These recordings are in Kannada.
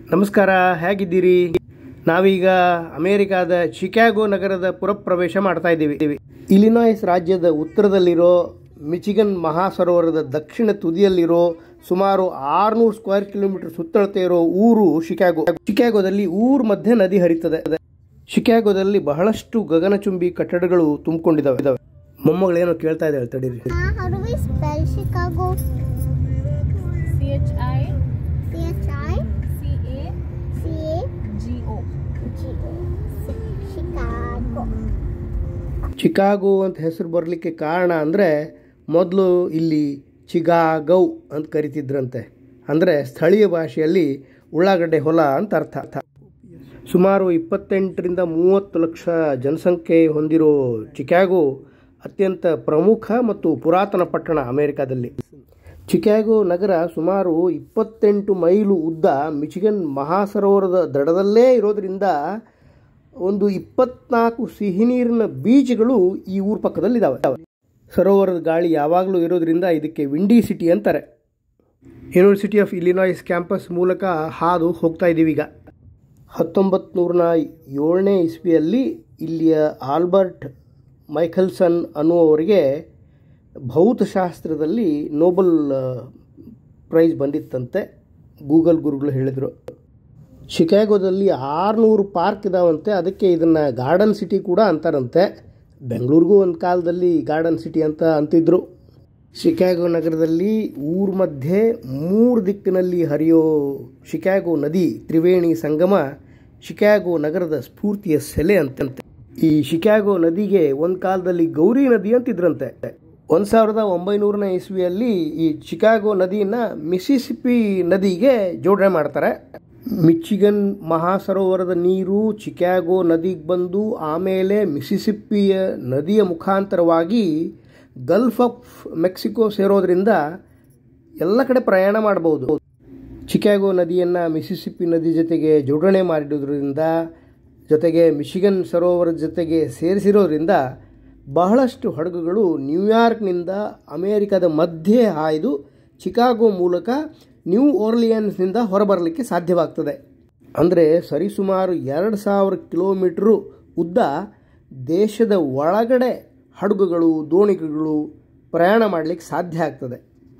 ನಮಸ್ಕಾರ ಹೇಗಿದ್ದೀರಿ ನಾವೀಗ ಅಮೆರಿಕಾದ ಶಿಕಾಗೋ ನಗರದ ಪುರಪ್ರವೇಶ ಮಾಡ್ತಾ ಇದ್ದೀವಿ ಇಲಿನಾಯ್ಸ್ ರಾಜ್ಯದ ಉತ್ತರದಲ್ಲಿರೋ ಮಿಚಿಗನ್ ಮಹಾಸರೋವರದ ದಕ್ಷಿಣ ತುದಿಯಲ್ಲಿರೋ ಸುಮಾರು ಆರುನೂರು ಸ್ಕ್ವೇರ್ ಕಿಲೋಮೀಟರ್ ಸುತ್ತಳತೆ ಇರೋ ಊರು ಶಿಕಾಗೋ ಶಿಕಾಗೋದಲ್ಲಿ ಊರ್ ಮಧ್ಯೆ ನದಿ ಹರಿತದೆ ಶಿಕಾಗೋದಲ್ಲಿ ಬಹಳಷ್ಟು ಗಗನಚುಂಬಿ ಕಟ್ಟಡಗಳು ತುಂಬಿಕೊಂಡಿದ್ದಾವೆ ಮೊಮ್ಮಗಳೇನೋ ಕೇಳ್ತಾ ಇದ್ದಾಳೆ ತಡೀರಿ Uh, how do we spell Chicago? C H I C H I C A C A G O. G O. Chicago. Chicago ಅಂತ ಹೆಸರು ಬರಲಿಕ್ಕೆ ಕಾರಣ ಅಂದರೆ ಮೊದಲು ಇಲ್ಲಿ ಚಿಗಾಗೌ ಅಂತ ಕರಿತಿದ್ರಂತೆ ಅಂದರೆ ಸ್ಥಳೀಯ ಭಾಷೆಯಲ್ಲಿ ಉಳ್ಳಾಗಡ್ಡೆ ಹೊಲ ಅಂತ ಅರ್ಥ ಸುಮಾರು ಇಪ್ಪತ್ತೆಂಟರಿಂದ ಮೂವತ್ತು ಲಕ್ಷ ಜನಸಂಖ್ಯೆ ಹೊಂದಿರೋ ಚಿಕಾಗೋ ಅತ್ಯಂತ ಪ್ರಮುಖ ಮತ್ತು ಪುರಾತನ ಪಟ್ಟಣ ಅಮೆರಿಕಾದಲ್ಲಿ ಚಿಕಾಗೋ ನಗರ ಸುಮಾರು ಇಪ್ಪತ್ತೆಂಟು ಮೈಲು ಉದ್ದ ಮಿಚಿಗನ್ ಮಹಾಸರೋವರದ ದಡದಲ್ಲೇ ಇರೋದ್ರಿಂದ ಒಂದು ಇಪ್ಪತ್ನಾಲ್ಕು ಸಿಹಿನೀರಿನ ಬೀಚ್ಗಳು ಈ ಊರ ಪಕ್ಕದಲ್ಲಿದ್ದಾವೆ ಸರೋವರದ ಗಾಳಿ ಯಾವಾಗಲೂ ಇರೋದ್ರಿಂದ ಇದಕ್ಕೆ ವಿಂಡಿ ಸಿಟಿ ಅಂತಾರೆ ಯೂನಿವರ್ಸಿಟಿ ಆಫ್ ಇಲಿನಾಯ್ಸ್ ಕ್ಯಾಂಪಸ್ ಮೂಲಕ ಹಾದು ಹೋಗ್ತಾ ಇದ್ದೀವಿ ಈಗ ಹತ್ತೊಂಬತ್ತು ನೂರನ ಏಳನೇ ಇಸ್ವಿಯಲ್ಲಿ ಇಲ್ಲಿಯ ಆಲ್ಬರ್ಟ್ ಮೈಖಲ್ಸನ್ ಅನ್ನುವವರಿಗೆ ಭೌತಶಾಸ್ತ್ರದಲ್ಲಿ ನೋಬಲ್ ಪ್ರೈಸ್ ಬಂದಿತ್ತಂತೆ ಗೂಗಲ್ ಗುರುಗಳು ಹೇಳಿದರು ಶಿಕಾಗೋದಲ್ಲಿ ಆರುನೂರು ಪಾರ್ಕ್ ಇದಾವಂತೆ ಅದಕ್ಕೆ ಇದನ್ನು ಗಾರ್ಡನ್ ಸಿಟಿ ಕೂಡ ಅಂತಾರಂತೆ ಬೆಂಗಳೂರಿಗೂ ಒಂದು ಕಾಲದಲ್ಲಿ ಗಾರ್ಡನ್ ಸಿಟಿ ಅಂತ ಅಂತಿದ್ರು ಶಿಕಾಗೋ ನಗರದಲ್ಲಿ ಊರ ಮಧ್ಯೆ ಮೂರು ದಿಕ್ಕಿನಲ್ಲಿ ಹರಿಯೋ ಶಿಕಾಗೋ ನದಿ ತ್ರಿವೇಣಿ ಸಂಗಮ ಶಿಕಾಗೋ ನಗರದ ಸ್ಫೂರ್ತಿಯ ಸೆಲೆ ಅಂತಂತೆ ಈ ಶಿಕಾಗೋ ನದಿಗೆ ಒಂದು ಕಾಲದಲ್ಲಿ ಗೌರಿ ನದಿ ಅಂತಿದ್ರಂತೆ ಒಂದು ಸಾವಿರದ ಒಂಬೈನೂರನೇ ಇಸ್ವಿಯಲ್ಲಿ ಈ ಶಿಕಾಗೋ ನದಿಯನ್ನು ಮಿಸಿಸಿಪಿ ನದಿಗೆ ಜೋಡಣೆ ಮಾಡ್ತಾರೆ ಮಿಚಿಗನ್ ಮಹಾಸರೋವರದ ನೀರು ಚಿಕಾಗೋ ನದಿಗೆ ಬಂದು ಆಮೇಲೆ ಮಿಸಿಸಿಪ್ಪಿಯ ನದಿಯ ಮುಖಾಂತರವಾಗಿ ಗಲ್ಫ್ ಆಫ್ ಮೆಕ್ಸಿಕೋ ಸೇರೋದ್ರಿಂದ ಎಲ್ಲ ಕಡೆ ಪ್ರಯಾಣ ಮಾಡಬಹುದು ಚಿಕಾಗೋ ನದಿಯನ್ನು ಮಿಸಿಸಿಪ್ಪಿ ನದಿ ಜೊತೆಗೆ ಜೋಡಣೆ ಮಾಡಿರೋದ್ರಿಂದ ಜೊತೆಗೆ ಮಿಶಿಗನ್ ಸರೋವರದ ಜೊತೆಗೆ ಸೇರಿಸಿರೋದ್ರಿಂದ ಬಹಳಷ್ಟು ಹಡಗುಗಳು ನ್ಯೂಯಾರ್ಕ್ನಿಂದ ಅಮೇರಿಕದ ಮಧ್ಯೆ ಹಾಯ್ದು ಚಿಕಾಗೋ ಮೂಲಕ ನ್ಯೂ ಓರ್ಲಿಯನ್ಸ್ನಿಂದ ಹೊರಬರಲಿಕ್ಕೆ ಸಾಧ್ಯವಾಗ್ತದೆ ಅಂದರೆ ಸರಿಸುಮಾರು ಎರಡು ಸಾವಿರ ಕಿಲೋಮೀಟ್ರು ಉದ್ದ ದೇಶದ ಒಳಗಡೆ ಹಡಗುಗಳು ದೋಣಿಗಳು ಪ್ರಯಾಣ ಮಾಡಲಿಕ್ಕೆ ಸಾಧ್ಯ ಆಗ್ತದೆ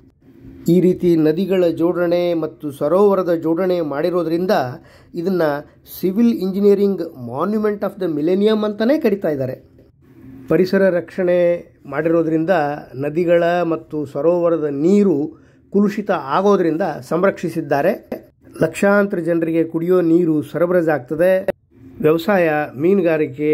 ಈ ರೀತಿ ನದಿಗಳ ಜೋಡಣೆ ಮತ್ತು ಸರೋವರದ ಜೋಡಣೆ ಮಾಡಿರೋದ್ರಿಂದ ಇದನ್ನು civil engineering monument of the millennium ಅಂತಲೇ ಕರಿತಾ ಇದ್ದಾರೆ ಪರಿಸರ ರಕ್ಷಣೆ ಮಾಡಿರೋದ್ರಿಂದ ನದಿಗಳ ಮತ್ತು ಸರೋವರದ ನೀರು ಕುಲುಷಿತ ಆಗೋದ್ರಿಂದ ಸಂರಕ್ಷಿಸಿದ್ದಾರೆ ಲಕ್ಷಾಂತರ ಜನರಿಗೆ ಕುಡಿಯೋ ನೀರು ಸರಬರಾಜಾಗ್ತದೆ ವ್ಯವಸಾಯ ಮೀನುಗಾರಿಕೆ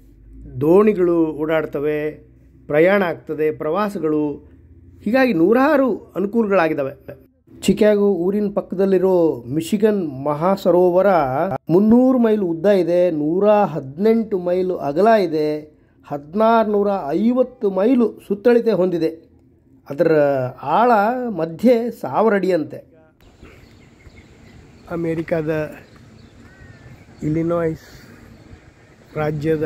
ದೋಣಿಗಳು ಓಡಾಡ್ತವೆ ಪ್ರಯಾಣ ಆಗ್ತದೆ ಪ್ರವಾಸಗಳು ಹೀಗಾಗಿ ನೂರಾರು ಅನುಕೂಲಗಳಾಗಿದ್ದಾವೆ ಚಿಕಾಗೋ ಊರಿನ ಪಕ್ಕದಲ್ಲಿರೋ ಮಿಶಿಗನ್ ಮಹಾಸರೋವರ ಮುನ್ನೂರು ಮೈಲು ಉದ್ದ ಇದೆ ನೂರ ಹದಿನೆಂಟು ಮೈಲು ಅಗಲ ಇದೆ ಹದಿನಾರು ನೂರ ಐವತ್ತು ಮೈಲು ಸುತ್ತಳತೆ ಹೊಂದಿದೆ ಅದರ ಆಳ ಮಧ್ಯೆ ಸಾವಿರ ಅಡಿಯಂತೆ ಅಮೇರಿಕಾದ ಇಲಿನಾಯ್ಸ್ ರಾಜ್ಯದ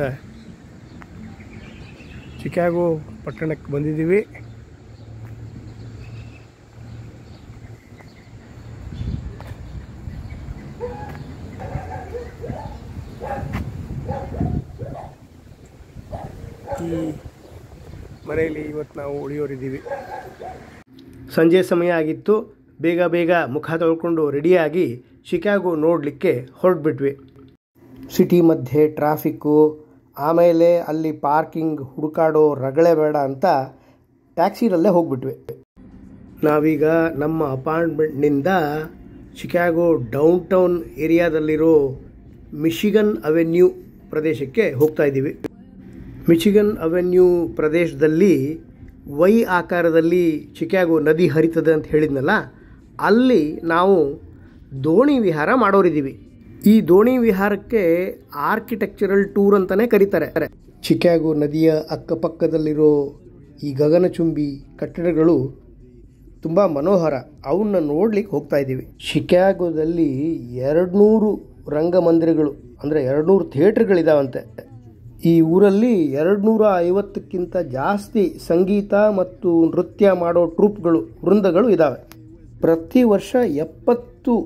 ಚಿಕಾಗೋ ಪಟ್ಟಣಕ್ಕೆ ಬಂದಿದ್ದೀವಿ ಈ ಮನೆಯಲ್ಲಿ ಇವತ್ತು ನಾವು ಉಳಿಯೋರಿದ್ದೀವಿ ಸಂಜೆ ಸಮಯ ಆಗಿತ್ತು ಬೇಗ ಬೇಗ ಮುಖ ತೊಳ್ಕೊಂಡು ರೆಡಿಯಾಗಿ ಶಿಕಾಗೋ ನೋಡಲಿಕ್ಕೆ ಹೊರಟ್ಬಿಟ್ವಿ ಸಿಟಿ ಮಧ್ಯೆ ಟ್ರಾಫಿಕ್ಕು ಆಮೇಲೆ ಅಲ್ಲಿ ಪಾರ್ಕಿಂಗ್ ಹುಡುಕಾಡೋ ರಗಳೆ ಬೇಡ ಅಂತ ಟ್ಯಾಕ್ಸಿರಲ್ಲೇ ಹೋಗ್ಬಿಟ್ವಿ ನಾವೀಗ ನಮ್ಮ ಅಪಾರ್ಟ್ಮೆಂಟ್ನಿಂದ ಶಿಕಾಗೋ ಡೌನ್ ಟೌನ್ ಏರಿಯಾದಲ್ಲಿರೋ ಮಿಶಿಗನ್ ಅವೆನ್ಯೂ ಪ್ರದೇಶಕ್ಕೆ ಹೋಗ್ತಾ ಇದ್ದೀವಿ ಮಿಚಿಗನ್ ಅವೆನ್ಯೂ ಪ್ರದೇಶದಲ್ಲಿ ವೈ ಆಕಾರದಲ್ಲಿ ಚಿಕಾಗೋ ನದಿ ಹರಿತದೆ ಅಂತ ಹೇಳಿದ್ನಲ್ಲ ಅಲ್ಲಿ ನಾವು ದೋಣಿ ವಿಹಾರ ಮಾಡೋರಿದ್ದೀವಿ ಈ ದೋಣಿ ವಿಹಾರಕ್ಕೆ ಆರ್ಕಿಟೆಕ್ಚರಲ್ ಟೂರ್ ಅಂತಲೇ ಕರೀತಾರೆ ಚಿಕಾಗೋ ನದಿಯ ಅಕ್ಕಪಕ್ಕದಲ್ಲಿರೋ ಈ ಗಗನಚುಂಬಿ ಕಟ್ಟಡಗಳು ತುಂಬ ಮನೋಹರ ಅವನ್ನ ನೋಡ್ಲಿಕ್ಕೆ ಹೋಗ್ತಾ ಇದ್ದೀವಿ ಶಿಕಾಗೋದಲ್ಲಿ ಎರಡುನೂರು ರಂಗಮಂದಿರಗಳು ಅಂದರೆ ಎರಡುನೂರು ಥಿಯೇಟ್ರ್ಗಳಿದಾವಂತೆ ಈ ಊರಲ್ಲಿ ಎರಡುನೂರ ಐವತ್ತಕ್ಕಿಂತ ಜಾಸ್ತಿ ಸಂಗೀತ ಮತ್ತು ನೃತ್ಯ ಮಾಡೋ ಟ್ರೂಪ್ಗಳು ವೃಂದಗಳು ಇದ್ದಾವೆ ಪ್ರತಿ ವರ್ಷ ಎಪ್ಪತ್ತು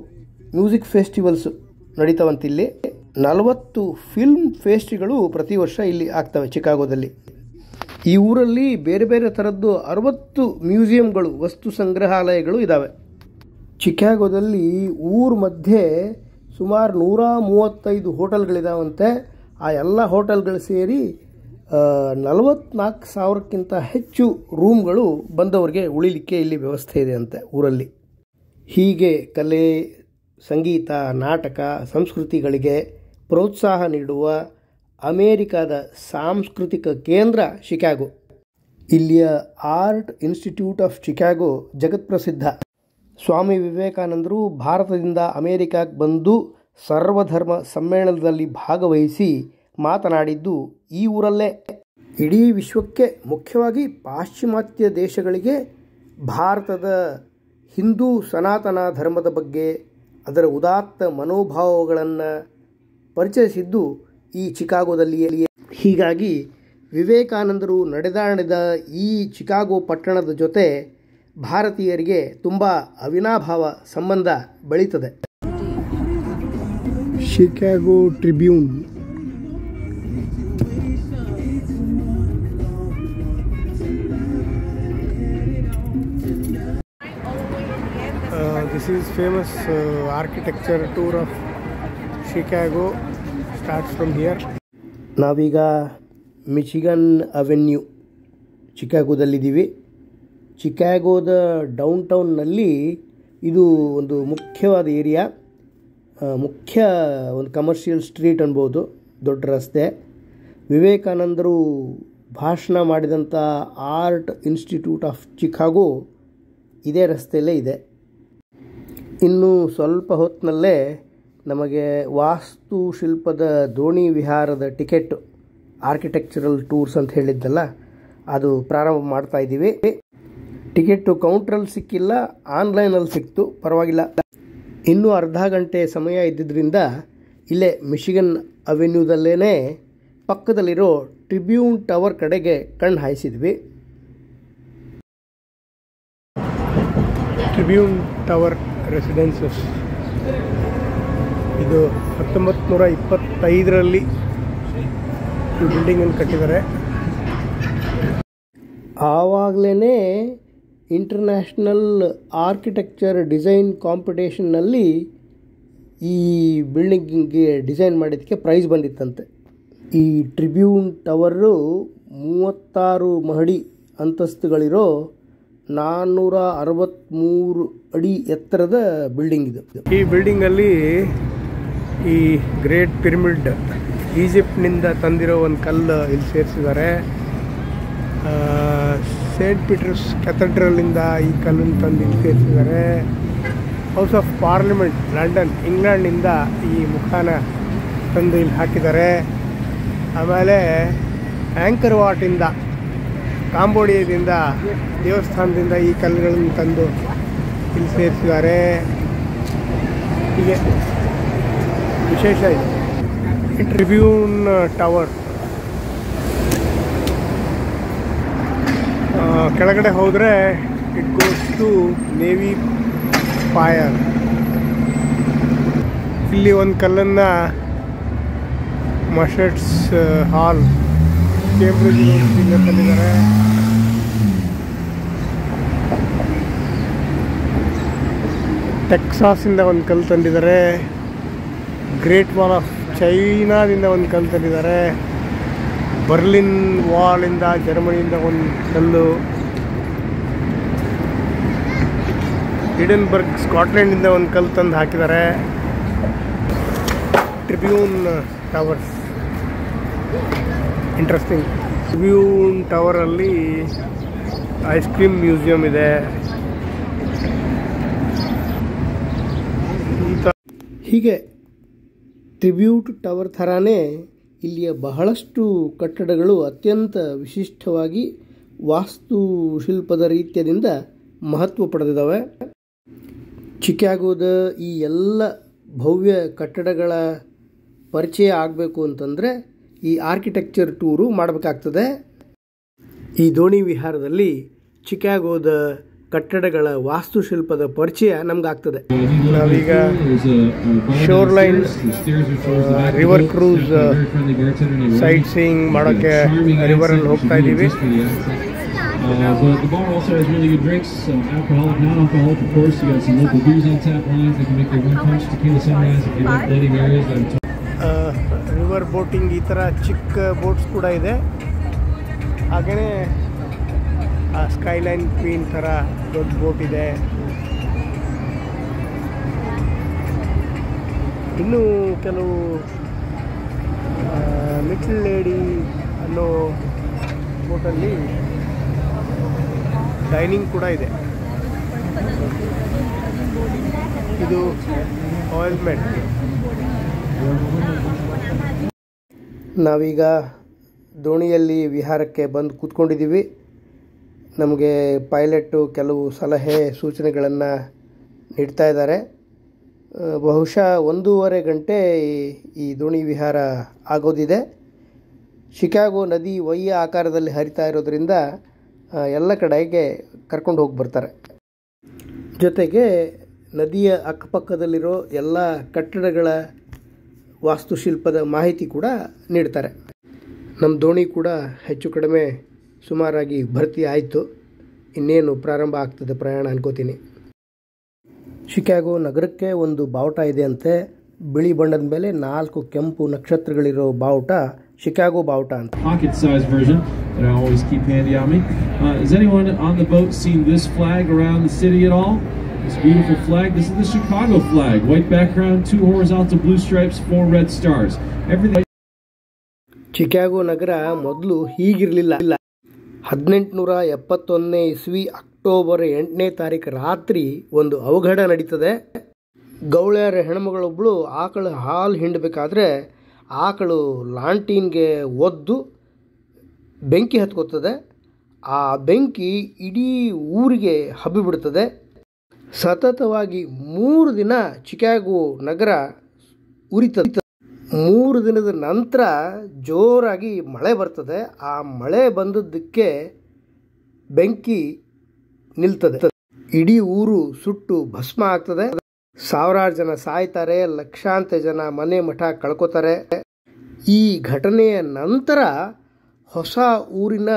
ಮ್ಯೂಸಿಕ್ ಫೆಸ್ಟಿವಲ್ಸ್ ನಡೀತಾವಂತಿಲ್ಲಿ ನಲವತ್ತು ಫಿಲ್ಮ್ ಫೆಸ್ಟಿಗಳು ಪ್ರತಿ ವರ್ಷ ಇಲ್ಲಿ ಆಗ್ತವೆ ಚಿಕಾಗೋದಲ್ಲಿ ಈ ಊರಲ್ಲಿ ಬೇರೆ ಬೇರೆ ಥರದ್ದು ಅರವತ್ತು ಮ್ಯೂಸಿಯಂಗಳು ವಸ್ತು ಸಂಗ್ರಹಾಲಯಗಳು ಇದ್ದಾವೆ ಚಿಕಾಗೋದಲ್ಲಿ ಊರ ಮಧ್ಯೆ ಸುಮಾರು ನೂರ ಮೂವತ್ತೈದು ಹೋಟೆಲ್ಗಳಿದಾವಂತೆ ಆ ಎಲ್ಲ ಹೋಟೆಲ್ಗಳು ಸೇರಿ ನಲವತ್ನಾಲ್ಕು ಸಾವಿರಕ್ಕಿಂತ ಹೆಚ್ಚು ರೂಮ್ಗಳು ಬಂದವರಿಗೆ ಉಳಿಲಿಕ್ಕೆ ಇಲ್ಲಿ ವ್ಯವಸ್ಥೆ ಇದೆ ಅಂತೆ ಊರಲ್ಲಿ ಹೀಗೆ ಕಲೆ ಸಂಗೀತ ನಾಟಕ ಸಂಸ್ಕೃತಿಗಳಿಗೆ ಪ್ರೋತ್ಸಾಹ ನೀಡುವ ಅಮೇರಿಕಾದ ಸಾಂಸ್ಕೃತಿಕ ಕೇಂದ್ರ ಶಿಕಾಗೋ ಇಲ್ಲಿಯ ಆರ್ಟ್ ಇನ್ಸ್ಟಿಟ್ಯೂಟ್ ಆಫ್ ಶಿಕಾಗೋ ಜಗತ್ಪ್ರಸಿದ್ಧ ಸ್ವಾಮಿ ವಿವೇಕಾನಂದರು ಭಾರತದಿಂದ ಅಮೇರಿಕಾಕ್ಕೆ ಬಂದು ಸರ್ವಧರ್ಮ ಸಮ್ಮೇಳನದಲ್ಲಿ ಭಾಗವಹಿಸಿ ಮಾತನಾಡಿದ್ದು ಈ ಊರಲ್ಲೇ ಇಡೀ ವಿಶ್ವಕ್ಕೆ ಮುಖ್ಯವಾಗಿ ಪಾಶ್ಚಿಮಾತ್ಯ ದೇಶಗಳಿಗೆ ಭಾರತದ ಹಿಂದೂ ಸನಾತನ ಧರ್ಮದ ಬಗ್ಗೆ ಅದರ ಉದಾತ್ತ ಮನೋಭಾವಗಳನ್ನು ಪರಿಚಯಿಸಿದ್ದು ಈ ಚಿಕಾಗೋದಲ್ಲಿಯೇ ಹೀಗಾಗಿ ವಿವೇಕಾನಂದರು ನಡೆದಾಡಿದ ಈ ಚಿಕಾಗೋ ಪಟ್ಟಣದ ಜೊತೆ ಭಾರತೀಯರಿಗೆ ತುಂಬ ಅವಿನಾಭಾವ ಸಂಬಂಧ ಬೆಳೀತದೆ Chicago Tribune this is famous uh, architecture tour of Chicago starts from here. ನಾವೀಗ ಮಿಚಿಗನ್ ಅವೆನ್ಯೂ ಚಿಕಾಗೋದಲ್ಲಿದ್ದೀವಿ ಚಿಕಾಗೋದ ಡೌನ್ ಟೌನ್ನಲ್ಲಿ ಇದು ಒಂದು ಮುಖ್ಯವಾದ ಏರಿಯಾ ಆ, ಮುಖ್ಯ ಒಂದು ಕಮರ್ಷಿಯಲ್ ಸ್ಟ್ರೀಟ್ ಅನ್ಬೋದು ದೊಡ್ಡ ರಸ್ತೆ ವಿವೇಕಾನಂದರು ಭಾಷಣ ಮಾಡಿದಂಥ ಆರ್ಟ್ ಇನ್ಸ್ಟಿಟ್ಯೂಟ್ ಆಫ್ ಚಿಕಾಗೋ ಇದೇ ರಸ್ತೆಯಲ್ಲೇ ಇದೆ ಇನ್ನು ಸ್ವಲ್ಪ ಹೊತ್ತಿನಲ್ಲೇ ನಮಗೆ ವಾಸ್ತುಶಿಲ್ಪದ ದೋಣಿ ವಿಹಾರದ ಟಿಕೆಟ್ ಆರ್ಕಿಟೆಕ್ಚರಲ್ ಟೂರ್ಸ್ ಅಂತ ಹೇಳಿದ್ದಲ್ಲ ಅದು ಪ್ರಾರಂಭ ಮಾಡ್ತಾ ಇದ್ದೀವಿ ಟಿಕೆಟು ಕೌಂಟ್ರಲ್ಲಿ ಸಿಕ್ಕಿಲ್ಲ ಆನ್ಲೈನಲ್ಲಿ ಸಿಕ್ತು ಪರವಾಗಿಲ್ಲ ಇನ್ನೂ ಅರ್ಧ ಗಂಟೆ ಸಮಯ ಇದ್ದಿದ್ದರಿಂದ ಇಲ್ಲೇ ಮಿಶಿಗನ್ ಅವೆನ್ಯೂದಲ್ಲೇ ಪಕ್ಕದಲ್ಲಿರೋ ಟ್ರಿಬ್ಯೂನ್ ಟವರ್ ಕಡೆಗೆ ಕಣ್ಣು ಹಾಯಿಸಿದ್ವಿ ಟ್ರಿಬ್ಯೂನ್ ಟವರ್ ರೆಸಿಡೆನ್ಸಸ್ ಇದು ಹತ್ತೊಂಬತ್ತು ನೂರ ಇಪ್ಪತ್ತೈದರಲ್ಲಿ ಈ ಬಿಲ್ಡಿಂಗನ್ನು ಕಟ್ಟಿದ್ದಾರೆ ಆವಾಗಲೇ ಇಂಟರ್ನ್ಯಾಷನಲ್ ಆರ್ಕಿಟೆಕ್ಚರ್ ಡಿಸೈನ್ ಕಾಂಪಿಟೇಷನ್ನಲ್ಲಿ ಈ ಬಿಲ್ಡಿಂಗಿಗೆ ಡಿಸೈನ್ ಮಾಡಿದ್ದಕ್ಕೆ ಪ್ರೈಸ್ ಬಂದಿತ್ತಂತೆ ಈ ಟ್ರಿಬ್ಯೂನ್ ಟವರು ಮೂವತ್ತಾರು ಮಹಡಿ ಅಂತಸ್ತುಗಳಿರೋ ನಾನ್ನೂರ ಅರವತ್ತ್ಮೂರು ಅಡಿ ಎತ್ತರದ ಬಿಲ್ಡಿಂಗ್ ಇದು ಈ ಬಿಲ್ಡಿಂಗಲ್ಲಿ ಈ ಗ್ರೇಟ್ ಪಿರಮಿಡ್ ಈಜಿಪ್ಟ್ನಿಂದ ತಂದಿರೋ ಒಂದು ಕಲ್ಲು ಇಲ್ಲಿ ಸೇರಿಸಿದ್ದಾರೆ ಸೇಂಟ್ ಪೀಟರ್ಸ್ ಕೆಥಡ್ರಲ್ಲಿಂದ ಈ ಕಲ್ಲನ್ನು ತಂದು ಇಲ್ಲಿ ಸೇರಿಸಿದ್ದಾರೆ ಹೌಸ್ ಆಫ್ ಪಾರ್ಲಿಮೆಂಟ್ ಲಂಡನ್ ಇಂಗ್ಲೆಂಡ್ನಿಂದ ಈ ಮುಖಾನ ತಂದು ಇಲ್ಲಿ ಹಾಕಿದ್ದಾರೆ ಆಮೇಲೆ ಆ್ಯಂಕರ್ ವಾಟಿಂದ ಕಾಂಬೋಡಿಯಾದಿಂದ ದೇವಸ್ಥಾನದಿಂದ ಈ ಕಲ್ಲುಗಳನ್ನು ತಂದು ಇಲ್ಲಿ ಸೇರಿಸಿದ್ದಾರೆ ಹೀಗೆ ವಿಶೇಷ ಇದೆ ಈ ಟ್ರಿಬ್ಯೂನ್ ಟವರ್ ಕೆಳಗಡೆ ಹೋದರೆ it goes to Navy Pier ಇಲ್ಲಿ ಒಂದು ಕಲ್ಲನ್ನು ಮಶಟ್ಸ್ ಹಾಲ್ ಕೇಂಬ್ರಿಡ್ಜ್ ಯೂನಿವರ್ಸಿಟಿಯಿಂದ ತಂದಿದ್ದಾರೆ ಟೆಕ್ಸಾಸಿಂದ ಒಂದು ಕಲ್ಲು ತಂದಿದ್ದಾರೆ ಗ್ರೇಟ್ ವಾಲ್ ಆಫ್ ಚೈನಾದಿಂದ ಒಂದು ಕಲ್ಲು ತಂದಿದ್ದಾರೆ ಬರ್ಲಿನ್ ವಾಲಿಂದ ಜರ್ಮನಿಯಿಂದ ಒಂದು ಕಲ್ಲು ಹಿಡನ್ಬರ್ಗ್ ಸ್ಕಾಟ್ಲೆಂಡಿಂದ ಒಂದು ಕಲ್ಲು ತಂದು ಹಾಕಿದ್ದಾರೆ ಟ್ರಿಬ್ಯೂನ್ ಟವರ್ಸ್ ಇಂಟ್ರೆಸ್ಟಿಂಗ್ ಟ್ರಿಬ್ಯೂನ್ ಟವರಲ್ಲಿ ಐಸ್ ಕ್ರೀಮ್ ಮ್ಯೂಸಿಯಂ ಇದೆ ಈ ಥರ ಹೀಗೆ ಟ್ರಿಬ್ಯೂಟ್ ಟವರ್ ಥರಾನೇ ಇಲ್ಲಿಯ ಬಹಳಷ್ಟು ಕಟ್ಟಡಗಳು ಅತ್ಯಂತ ವಿಶಿಷ್ಟವಾಗಿ ವಾಸ್ತುಶಿಲ್ಪದ ರೀತ್ಯದಿಂದ ಮಹತ್ವ ಪಡೆದಿದ್ದಾವೆ ಚಿಕಾಗೋದ ಈ ಎಲ್ಲ ಭವ್ಯ ಕಟ್ಟಡಗಳ ಪರಿಚಯ ಆಗಬೇಕು ಅಂತಂದರೆ ಈ ಆರ್ಕಿಟೆಕ್ಚರ್ ಟೂರು ಮಾಡಬೇಕಾಗ್ತದೆ ಈ ದೋಣಿ ವಿಹಾರದಲ್ಲಿ ಚಿಕಾಗೋದ ಕಟ್ಟಡಗಳ ವಾಸ್ತುಶಿಲ್ಪದ ಪರಿಚಯ ನಮಗಾಗ್ತದೆ ನಾವೀಗ shoreline river cruise sightseeing ಮಾಡೋಕ್ಕೆ ರಿವರಲ್ಲಿ ಹೋಗ್ತಾ ಇದ್ದೀವಿ Uh, but the bar also has really good drinks, some alcoholic, non-alcoholic, of course. You got some local beers on tap lines that can make your one punch tequila sunrise if you like Bloody Marys. that I'm talking river boating ಈ ಥರ ಚಿಕ್ಕ ಬೋಟ್ಸ್ ಕೂಡ ಇದೆ ಹಾಗೆಯೇ ಆ ಸ್ಕೈಲೈನ್ ಕ್ವೀನ್ ಥರ ದೊಡ್ಡ ಬೋಟ್ ಇದೆ ಇನ್ನೂ ಕೆಲವು ಲಿಟಲ್ ಲೇಡಿ ಅನ್ನೋ ಬೋಟಲ್ಲಿ ಡೈನಿಂಗ್ ಕೂಡ ಇದೆ ಇದು ಆಯಿಲ್ಮೆಂಟ್ ನಾವೀಗ ದೋಣಿಯಲ್ಲಿ ವಿಹಾರಕ್ಕೆ ಬಂದು ಕೂತ್ಕೊಂಡಿದ್ದೀವಿ ನಮಗೆ ಪೈಲಟ್ಟು ಕೆಲವು ಸಲಹೆ ಸೂಚನೆಗಳನ್ನು ನೀಡ್ತಾ ಇದ್ದಾರೆ ಆ, ಬಹುಶಃ ಒಂದೂವರೆ ಗಂಟೆ ಈ- ಈ ದೋಣಿ ವಿಹಾರ ಆಗೋದಿದೆ ಶಿಕಾಗೋ ನದಿ ಒಯ್ಯ ಆಕಾರದಲ್ಲಿ ಹರಿತಾ ಇರೋದ್ರಿಂದ ಆ, ಎಲ್ಲ ಕಡೆಗೆ ಕರ್ಕೊಂಡು ಹೋಗಿ ಬರ್ತಾರೆ ಜೊತೆಗೆ ನದಿಯ ಅಕ್ಕಪಕ್ಕದಲ್ಲಿರೋ ಎಲ್ಲ ಕಟ್ಟಡಗಳ ವಾಸ್ತುಶಿಲ್ಪದ ಮಾಹಿತಿ ಕೂಡ ನೀಡ್ತಾರೆ ನಮ್ಮ ದೋಣಿ ಕೂಡ ಹೆಚ್ಚು ಕಡಿಮೆ ಸುಮಾರಾಗಿ ಭರ್ತಿ ಆಯಿತು ಇನ್ನೇನು ಪ್ರಾರಂಭ ಆಗ್ತದೆ ಪ್ರಯಾಣ ಅನ್ಕೋತೀನಿ ಶಿಕಾಗೋ ನಗರಕ್ಕೆ ಒಂದು ಬಾವುಟ ಇದೆ ಅಂತೆ ಬಿಳಿ ಬಣ್ಣದ ಮೇಲೆ ನಾಲ್ಕು ಕೆಂಪು ನಕ್ಷತ್ರಗಳಿರೋ ಬಾವುಟ ಶಿಕಾಗೋ ಬಾವುಟ ಅಂತ pocket-sized version that I always keep handy on me. Uh, has anyone on the boat seen this flag around the city at all? This beautiful flag. This is the Chicago flag. White background, two horizontal blue stripes, four red stars. Everything. Chicago ನಗರ ಮೊದಲು ಹೀಗಿರಲಿಲ್ಲ ಹದಿನೆಂಟುನೂರ ಎಪ್ಪತ್ತೊಂದನೇ ಇಸ್ವಿ ಅಕ್ಟೋಬರ್ ಎಂಟನೇ ತಾರೀಕು ರಾತ್ರಿ ಒಂದು ಅವಘಡ ನಡೀತದೆ ಗೌಳ್ಯಾರ ಹೆಣ್ಮಗಳೊಬ್ಬಳು ಆಕಳು ಹಾಲು ಹಿಂಡಬೇಕಾದ್ರೆ ಆಕಳು ಲಾಂಟೀನ್ಗೆ ಒದ್ದು ಬೆಂಕಿ ಹತ್ಕೋತದೆ ಆ ಬೆಂಕಿ ಇಡೀ ಊರಿಗೆ ಹಬ್ಬಿಬಿಡ್ತದೆ ಸತತವಾಗಿ ಮೂರು ದಿನ ಚಿಕಾಗೋ ನಗರ ಉರಿತದೆ ಮೂರು ದಿನದ ನಂತರ ಜೋರಾಗಿ ಮಳೆ ಬರ್ತದೆ ಆ ಮಳೆ ಬಂದದ್ದಕ್ಕೆ ಬೆಂಕಿ ನಿಲ್ತದೆ ಇಡೀ ಊರು ಸುಟ್ಟು ಭಸ್ಮ ಆಗ್ತದೆ ಸಾವಿರಾರು ಜನ ಸಾಯ್ತಾರೆ ಲಕ್ಷಾಂತರ ಜನ ಮನೆ ಮಠ ಕಳ್ಕೊತಾರೆ ಈ ಘಟನೆಯ ನಂತರ ಹೊಸ ಊರಿನ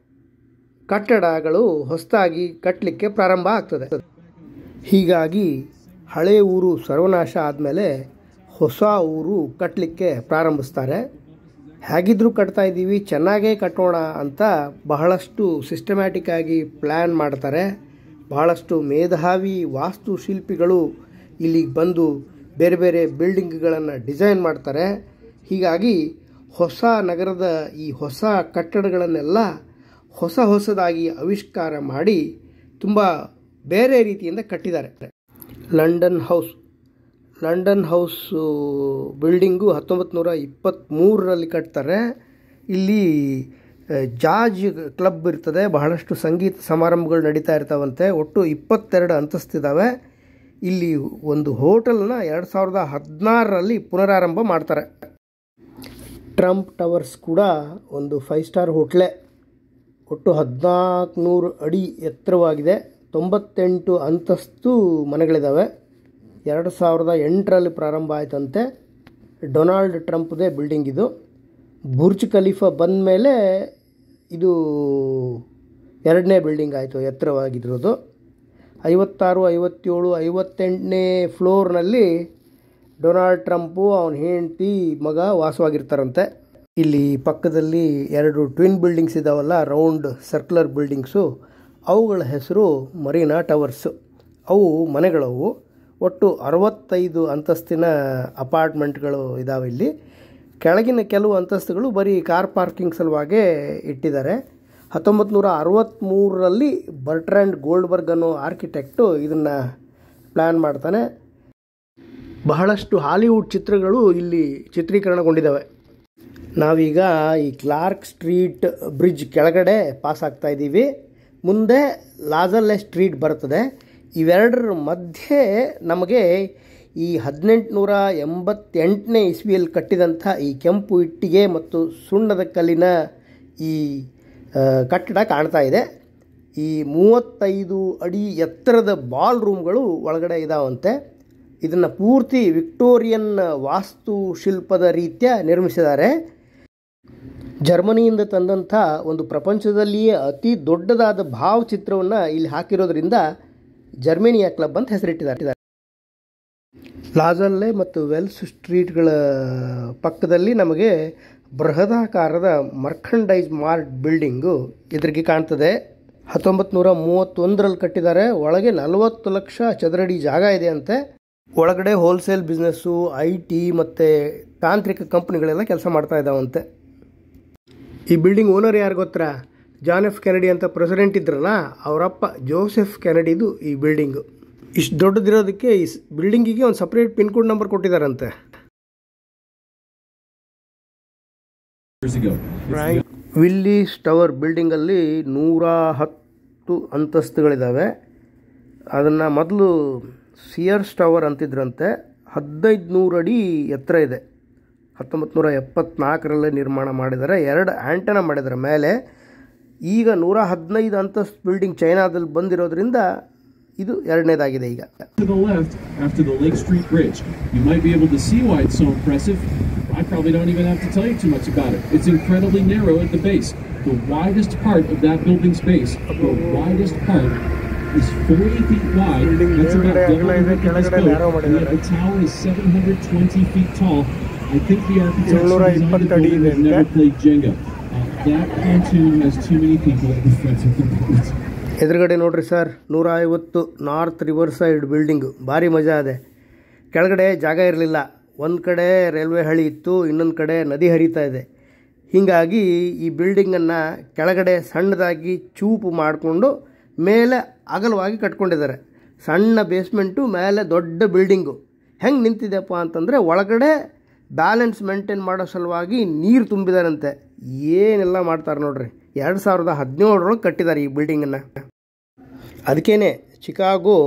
ಕಟ್ಟಡಗಳು ಹೊಸದಾಗಿ ಕಟ್ಟಲಿಕ್ಕೆ ಪ್ರಾರಂಭ ಆಗ್ತದೆ ಹೀಗಾಗಿ ಹಳೆ ಊರು ಸರ್ವನಾಶ ಆದಮೇಲೆ ಹೊಸ ಊರು ಕಟ್ಟಲಿಕ್ಕೆ ಪ್ರಾರಂಭಿಸ್ತಾರೆ ಹೇಗಿದ್ರೂ ಕಟ್ತಾ ಇದ್ದೀವಿ ಚೆನ್ನಾಗೇ ಕಟ್ಟೋಣ ಅಂತ ಬಹಳಷ್ಟು ಸಿಸ್ಟಮ್ಯಾಟಿಕ್ ಆಗಿ ಪ್ಲ್ಯಾನ್ ಮಾಡ್ತಾರೆ ಬಹಳಷ್ಟು ಮೇಧಾವಿ ವಾಸ್ತುಶಿಲ್ಪಿಗಳು ಇಲ್ಲಿಗೆ ಬಂದು ಬೇರೆ ಬೇರೆ ಬಿಲ್ಡಿಂಗ್ಗಳನ್ನು ಡಿಸೈನ್ ಮಾಡ್ತಾರೆ ಹೀಗಾಗಿ ಹೊಸ ನಗರದ ಈ ಹೊಸ ಕಟ್ಟಡಗಳನ್ನೆಲ್ಲ ಹೊಸ ಹೊಸದಾಗಿ ಆವಿಷ್ಕಾರ ಮಾಡಿ ತುಂಬ ಬೇರೆ ರೀತಿಯಿಂದ ಕಟ್ಟಿದ್ದಾರೆ London house London house building ಹತ್ತೊಂಬತ್ತು ನೂರ ಇಪ್ಪತ್ತ್ಮೂರರಲ್ಲಿ ಕಟ್ತಾರೆ ಇಲ್ಲಿ ಆ, ಜಾಜ್ ಕ್ಲಬ್ ಇರ್ತದೆ ಬಹಳಷ್ಟು ಸಂಗೀತ ಸಮಾರಂಭಗಳು ನಡೀತಾ ಇರ್ತಾವಂತೆ ಒಟ್ಟು ಇಪ್ಪತ್ತೆರಡು ಅಂತಸ್ತಿದ್ದಾವೆ ಇಲ್ಲಿ ಒಂದು ಹೋಟೆಲ್ನ ಎರಡು ಸಾವಿರದ ಹದಿನಾರರಲ್ಲಿ ಪುನರಾರಂಭ ಮಾಡ್ತಾರೆ ಟ್ರಂಪ್ ಟವರ್ಸ್ ಕೂಡ ಒಂದು ಫೈವ್ ಸ್ಟಾರ್ ಹೋಟ್ಲೆ ಒಟ್ಟು ಹದಿನಾಲ್ಕು ನೂರು ಅಡಿ ಎತ್ತರವಾಗಿದೆ ತೊಂಬತ್ತೆಂಟು ಅಂತಸ್ತು ಮನೆಗಳಿದ್ದಾವೆ ಎರಡು ಸಾವಿರದ ಎಂಟರಲ್ಲಿ ಪ್ರಾರಂಭ ಆಯ್ತಂತೆ ಡೊನಾಲ್ಡ್ ಟ್ರಂಪ್ದೇ ಬಿಲ್ಡಿಂಗ್ ಇದು ಬುರ್ಜ್ ಖಲೀಫಾ ಬಂದ ಮೇಲೆ ಇದು ಎರಡನೇ ಬಿಲ್ಡಿಂಗ್ ಆಯಿತು ಎತ್ತರವಾಗಿರೋದು ಐವತ್ತಾರು ಐವತ್ತೇಳು ಐವತ್ತೆಂಟನೇ ಫ್ಲೋರ್ನಲ್ಲಿ ಡೊನಾಲ್ಡ್ ಟ್ರಂಪು ಅವನ ಹೆಂಡತಿ ಮಗ ವಾಸವಾಗಿರ್ತಾರಂತೆ ಇಲ್ಲಿ ಪಕ್ಕದಲ್ಲಿ ಎರಡು ಟ್ವಿನ್ ಬಿಲ್ಡಿಂಗ್ಸ್ ಇದಾವಲ್ಲ ರೌಂಡ್ ಸರ್ಕ್ಯುಲರ್ ಬಿಲ್ಡಿಂಗ್ಸು ಅವುಗಳ ಹೆಸರು ಮರೀನಾ ಟವರ್ಸು ಅವು ಮನೆಗಳವು ಒಟ್ಟು ಅರವತ್ತೈದು ಅಂತಸ್ತಿನ ಅಪಾರ್ಟ್ಮೆಂಟ್ಗಳು ಇದ್ದಾವೆ ಇಲ್ಲಿ ಕೆಳಗಿನ ಕೆಲವು ಅಂತಸ್ತುಗಳು ಬರೀ ಕಾರ್ ಪಾರ್ಕಿಂಗ್ ಸಲುವಾಗೇ ಇಟ್ಟಿದ್ದಾರೆ ಹತ್ತೊಂಬತ್ತು ನೂರ ಅರವತ್ತ್ಮೂರರಲ್ಲಿ ಬರ್ಟ್ರ್ಯಾಂಡ್ ಗೋಲ್ಡ್ಬರ್ಗ್ ಅನ್ನೋ ಆರ್ಕಿಟೆಕ್ಟು ಇದನ್ನು ಪ್ಲ್ಯಾನ್ ಮಾಡ್ತಾನೆ ಬಹಳಷ್ಟು ಹಾಲಿವುಡ್ ಚಿತ್ರಗಳು ಇಲ್ಲಿ ಚಿತ್ರೀಕರಣಗೊಂಡಿದ್ದಾವೆ ನಾವೀಗ ಈ ಕ್ಲಾರ್ಕ್ ಸ್ಟ್ರೀಟ್ ಬ್ರಿಡ್ಜ್ ಕೆಳಗಡೆ ಪಾಸ್ ಆಗ್ತಾ ಇದ್ದೀವಿ ಮುಂದೆ ಲಾಜರ್ಲೆ ಸ್ಟ್ರೀಟ್ ಬರ್ತದೆ ಇವೆರಡರ ಮಧ್ಯೆ ನಮಗೆ ಈ ಹದಿನೆಂಟುನೂರ ಎಂಬತ್ತೆಂಟನೇ ಇಸ್ವಿಯಲ್ಲಿ ಕಟ್ಟಿದಂಥ ಈ ಕೆಂಪು ಇಟ್ಟಿಗೆ ಮತ್ತು ಸುಣ್ಣದ ಕಲ್ಲಿನ ಈ ಆ, ಕಟ್ಟಡ ಕಾಣ್ತಾ ಇದೆ ಈ ಮೂವತ್ತೈದು ಅಡಿ ಎತ್ತರದ ಬಾಲ್ ರೂಮ್ಗಳು ಒಳಗಡೆ ಇದಾವಂತೆ ಇದನ್ನು ಪೂರ್ತಿ ವಿಕ್ಟೋರಿಯನ್ ವಾಸ್ತುಶಿಲ್ಪದ ರೀತ್ಯ ನಿರ್ಮಿಸಿದ್ದಾರೆ ಜರ್ಮನಿಯಿಂದ ತಂದಂಥ ಒಂದು ಪ್ರಪಂಚದಲ್ಲಿಯೇ ಅತಿ ದೊಡ್ಡದಾದ ಭಾವಚಿತ್ರವನ್ನು ಇಲ್ಲಿ ಹಾಕಿರೋದ್ರಿಂದ ಜರ್ಮೇನಿಯಾ ಕ್ಲಬ್ ಅಂತ ಹೆಸರಿಟ್ಟಿದ್ದಾರೆ ಲಾಜಲ್ಲೆ ಮತ್ತು ವೆಲ್ಸ್ ಸ್ಟ್ರೀಟ್ಗಳ ಪಕ್ಕದಲ್ಲಿ ನಮಗೆ ಬೃಹದಾಕಾರದ ಮರ್ಖಂಡೈಸ್ ಮಾರ್ಟ್ ಬಿಲ್ಡಿಂಗು ಎದುರಿಗೆ ಕಾಣ್ತದೆ ಹತ್ತೊಂಬತ್ತು ನೂರ ಮೂವತ್ತೊಂದರಲ್ಲಿ ಕಟ್ಟಿದ್ದಾರೆ ಒಳಗೆ ನಲವತ್ತು ಲಕ್ಷ ಚದರಡಿ ಜಾಗ ಇದೆ ಅಂತೆ ಒಳಗಡೆ ಹೋಲ್ಸೇಲ್ ಬಿಸ್ನೆಸ್ಸು ಐ ಟಿ ಮತ್ತು ತಾಂತ್ರಿಕ ಕಂಪ್ನಿಗಳೆಲ್ಲ ಕೆಲಸ ಮಾಡ್ತಾ ಇದ್ದಾವಂತೆ ಈ ಬಿಲ್ಡಿಂಗ್ ಓನರ್ ಯಾರು ಗೊತ್ತಾ ಜಾನ್ ಎಫ್ ಕೆನಡಿ ಅಂತ ಪ್ರೆಸಿಡೆಂಟ್ ಇದ್ರಲ್ಲ ಅವರಪ್ಪ ಜೋಸೆಫ್ ಕೆನಡಿದು ಈ ಬಿಲ್ಡಿಂಗು ಇಷ್ಟು ದೊಡ್ಡದಿರೋದಕ್ಕೆ ಈ ಸ್- ಬಿಲ್ಡಿಂಗಿಗೆ ಒಂದು ಸಪ್ರೇಟ್ ಪಿನ್ ಕೋಡ್ ನಂಬರ್ ಕೊಟ್ಟಿದ್ದಾರಂತೆ Years ago. ವಿಲ್ಲೀಸ್ ಟವರ್ ಬಿಲ್ಡಿಂಗಲ್ಲಿ ನೂರ ಹತ್ತು ಅಂತಸ್ತುಗಳಿದ್ದಾವೆ ಅದನ್ನು ಮೊದಲು ಸಿಯರ್ಸ್ ಟವರ್ ಅಂತಿದ್ರಂತೆ ಹದಿನೈದು ನೂರು ಅಡಿ ಎತ್ತರ ಇದೆ ಹತ್ತೊಂಬತ್ತು ನೂರ ಎಪ್ಪತ್ನಾಲ್ಕರಲ್ಲೇ ನಿರ್ಮಾಣ ಮಾಡಿದ್ದಾರೆ ಎರಡು ಆ್ಯಂಟನ ಮಾಡಿದ್ದಾರೆ ಮೇಲೆ ಈಗ ನೂರ ಹದಿನೈದು ಅಂತಸ್ತು ಬಿಲ್ಡಿಂಗ್ ಚೈನಾದಲ್ಲಿ ಬಂದಿರೋದ್ರಿಂದ ಇದು ಎರಡನೇದಾಗಿದೆ ಈಗ To the left, after the Lake Street Bridge, you might be able to see why it's so impressive. I probably don't even have to tell you too much about it. It's incredibly narrow at the base. The widest part of that building's base, the widest part, is 40 feet wide. Building That's about ಮೇಲ್ಗಡೆ double ಅಗಲ the ಇದೆ, width of this ಕೆಳಗಡೆ narrow boat. And yet ಮಾಡಿದ್ದಾರೆ. the tower is 720 feet tall. I think the architects who ಏಳ್ನೂರ designed the ಇಪ್ಪತ್ತು ಅಡಿ building ಇದೆ have never ಅಂತೆ. played Jenga. Uh, that pontoon has too many people at the front of the boat. ಎದುರುಗಡೆ ನೋಡ್ರಿ ಸರ್ ನೂರ ಐವತ್ತು ನಾರ್ತ್ ರಿವರ್ ಸೈಡ್ ಬಿಲ್ಡಿಂಗು ಭಾರಿ ಮಜಾ ಇದೆ ಕೆಳಗಡೆ ಜಾಗ ಇರಲಿಲ್ಲ ಒಂದು ಕಡೆ ರೈಲ್ವೆ ಹಳಿ ಇತ್ತು ಇನ್ನೊಂದು ಕಡೆ ನದಿ ಹರಿತಾ ಇದೆ ಹೀಗಾಗಿ ಈ ಬಿಲ್ಡಿಂಗನ್ನು ಕೆಳಗಡೆ ಸಣ್ಣದಾಗಿ ಚೂಪು ಮಾಡಿಕೊಂಡು ಮೇಲೆ ಅಗಲವಾಗಿ ಕಟ್ಕೊಂಡಿದ್ದಾರೆ ಸಣ್ಣ ಬೇಸ್ಮೆಂಟು ಮೇಲೆ ದೊಡ್ಡ ಬಿಲ್ಡಿಂಗು ಹೆಂಗೆ ನಿಂತಿದೆಪ್ಪ ಅಂತಂದರೆ ಒಳಗಡೆ ಬ್ಯಾಲೆನ್ಸ್ ಮೇಂಟೈನ್ ಮಾಡೋ ಸಲುವಾಗಿ ನೀರು ತುಂಬಿದಾರಂತೆ ಏನೆಲ್ಲ ಮಾಡ್ತಾರೆ ನೋಡ್ರಿ ಎರಡು ಸಾವಿರದ ಹದಿನೇಳರೊಳಗೆ ಕಟ್ಟಿದ್ದಾರೆ ಈ ಬಿಲ್ಡಿಂಗನ್ನು ಅದಕ್ಕೇನೆ ಚಿಕಾಗೋ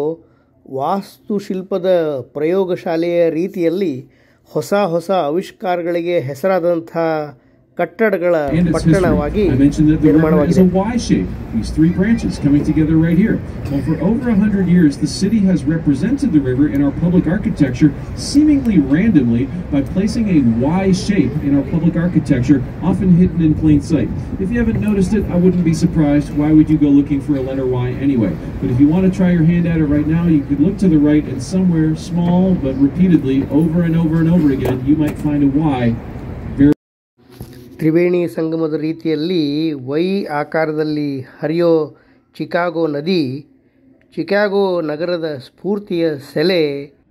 ವಾಸ್ತುಶಿಲ್ಪದ ಪ್ರಯೋಗಶಾಲೆಯ ರೀತಿಯಲ್ಲಿ ಹೊಸ ಹೊಸ ಆವಿಷ್ಕಾರಗಳಿಗೆ ಹೆಸರಾದಂಥ ಕಟ್ಟಡಗಳ And its history. ಪಟ್ಟಣವಾಗಿ I mentioned that the river is ನಿರ್ಮಾಣವಾಗಿದೆ a Y shape, these three branches coming together right here. Well, for over a hundred years, the city has represented the river in our public architecture seemingly randomly by placing a Y shape in our public architecture, often hidden in plain sight. If you haven't noticed it, I wouldn't be surprised. Why would you go looking for a letter Y anyway? But if you want to try your hand at it right now, you could look to the right and somewhere small but repeatedly, over and over and over again, you might find a Y Triveni ಸಂಗಮದ ರೀತಿಯಲ್ಲಿ ವೈ ಆಕಾರದಲ್ಲಿ ಹರಿಯೋ ಚಿಕಾಗೋ ನದಿ ಚಿಕಾಗೋ ನಗರದ ಸ್ಫೂರ್ತಿಯ ಸೆಲೆ